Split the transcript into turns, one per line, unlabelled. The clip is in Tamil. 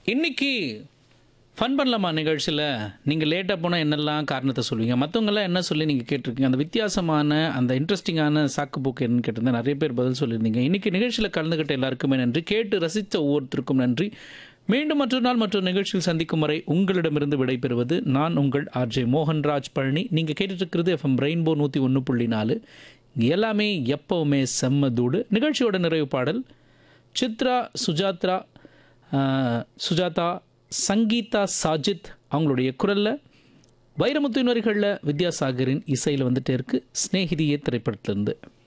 இன்னைக்கு ஃபன் பண்ணலாமா நிகழ்ச்சியில் நீங்கள் லேட்டாக போனால் என்னெல்லாம் காரணத்தை சொல்லுவீங்க மற்றவங்கெல்லாம் என்ன சொல்லி நீங்கள் கேட்டிருக்கீங்க அந்த வித்தியாசமான அந்த இன்ட்ரெஸ்டிங்கான சாக்கு போக்கு என்னன்னு கேட்டிருந்தா நிறைய பேர் பதில் சொல்லியிருந்தீங்க இன்னைக்கு நிகழ்ச்சியில் கலந்துக்கிட்ட எல்லாருக்குமே நன்றி கேட்டு ரசித்த ஒவ்வொருத்தருக்கும் நன்றி மீண்டும் மற்றொரு நாள் மற்றொரு நிகழ்ச்சியில் சந்திக்கும் வரை உங்களிடமிருந்து விடைபெறுவது நான் உங்கள் ஆர்ஜே மோகன்ராஜ் பழனி நீங்கள் கேட்டுட்டு இருக்கிறது எஃப்எம் ரெயின்போ நூற்றி ஒன்று புள்ளி நாலு இங்க எல்லாமே எப்பவுமே செம்மதூடு நிகழ்ச்சியோட நிறைவு பாடல் சித்ரா சுஜாத்ரா ஆஹ், சுஜாதா சங்கீதா சாஜித் அவங்களுடைய குரலில் வைரமுத்து வரிகளில் வித்யாசாகரின் இசையில் வந்துட்டே இருக்கு ஸ்நேகிதியே திரைப்படத்திலிருந்து